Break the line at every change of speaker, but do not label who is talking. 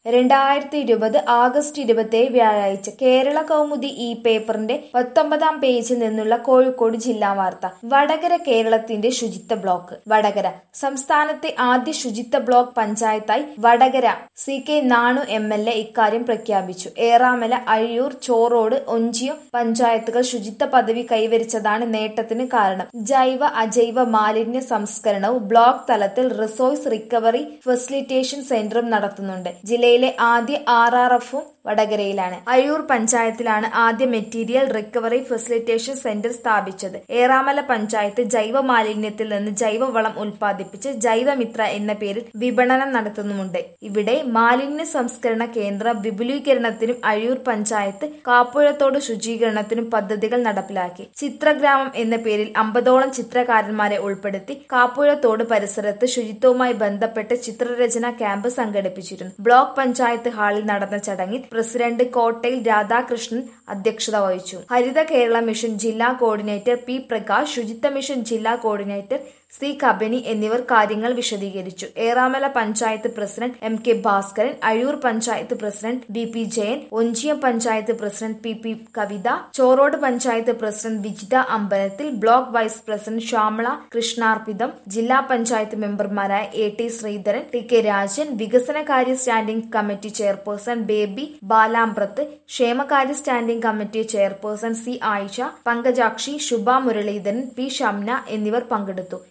രണ്ടായിരത്തി ഇരുപത് ആഗസ്റ്റ് ഇരുപത്തിയേഴ് വ്യാഴാഴ്ച കേരള കൗമുദി ഈ പേപ്പറിന്റെ പത്തൊമ്പതാം പേജിൽ നിന്നുള്ള കോഴിക്കോട് ജില്ലാ വാർത്ത വടകര കേരളത്തിന്റെ ശുചിത്വ ബ്ലോക്ക് വടകര സംസ്ഥാനത്തെ ആദ്യ ശുചിത്വ ബ്ലോക്ക് പഞ്ചായത്തായി Vadakara C K Nanu M L A ഇക്കാര്യം പ്രഖ്യാപിച്ചു ഏറാമല അഴിയൂർ ചോറോട് ഒഞ്ചിയം പഞ്ചായത്തുകൾ ശുചിത്വ പദവി കൈവരിച്ചതാണ് നേട്ടത്തിന് കാരണം ജൈവ അജൈവ മാലിന്യ സംസ്കരണവും ബ്ലോക്ക് തലത്തിൽ റിസോഴ്സ് റിക്കവറി ഫെസിലിറ്റേഷൻ സെന്ററും നടത്തുന്നുണ്ട് ജില്ലയിലെ ആദ്യ ആർ ആർ എഫും വടകരയിലാണ് അഴിയൂർ പഞ്ചായത്തിലാണ് ആദ്യ മെറ്റീരിയൽ റിക്കവറി ഫെസിലിറ്റേഷൻ സെന്റർ സ്ഥാപിച്ചത് ഏറാമല പഞ്ചായത്ത് ജൈവ മാലിന്യത്തിൽ നിന്ന് ജൈവവളം ഉൽപ്പാദിപ്പിച്ച് ജൈവമിത്ര എന്ന പേരിൽ വിപണനം നടത്തുന്നുമുണ്ട് ഇവിടെ മാലിന്യ സംസ്കരണ കേന്ദ്ര വിപുലീകരണത്തിനും അഴിയൂർ പഞ്ചായത്ത് കാപ്പുഴത്തോട് ശുചീകരണത്തിനും പദ്ധതികൾ നടപ്പിലാക്കി ചിത്രഗ്രാമം എന്ന പേരിൽ അമ്പതോളം ചിത്രകാരന്മാരെ ഉൾപ്പെടുത്തി കാപ്പുഴത്തോട് പരിസരത്ത് ശുചിത്വവുമായി ബന്ധപ്പെട്ട് ചിത്രരചന ക്യാമ്പ് സംഘടിപ്പിച്ചിരുന്നു ബ്ലോക്ക് പഞ്ചായത്ത് ഹാളിൽ നടന്ന ചടങ്ങിൽ പ്രസിഡന്റ് കോട്ടയിൽ രാധാകൃഷ്ണൻ അധ്യക്ഷത വഹിച്ചു ഹരിത കേരള മിഷൻ ജില്ലാ coordinator P Prakash Suchitwa mission ജില്ലാ കോർഡിനേറ്റർ സി കബനി എന്നിവർ കാര്യങ്ങൾ വിശദീകരിച്ചു Eramala panchayat president M K Bhaskaran Azhiyur panchayat president B P Jayan Onchiyam panchayat president P P Kavitha Chorode panchayat president Vijitha Ambalathil block vice president Shyamala Krishnarpitham ജില്ലാ പഞ്ചായത്ത് മെമ്പർമാരായ A T Sreedharan T K Rajan വികസനകാര്യ standing committee chairperson Baby Balambrath ക്ഷേമകാര്യ standing committee chairperson C Ayisha Pankajakshi ശുഭ മുരളീധരൻ പി ഷംന എന്നിവർ പങ്കെടുത്തു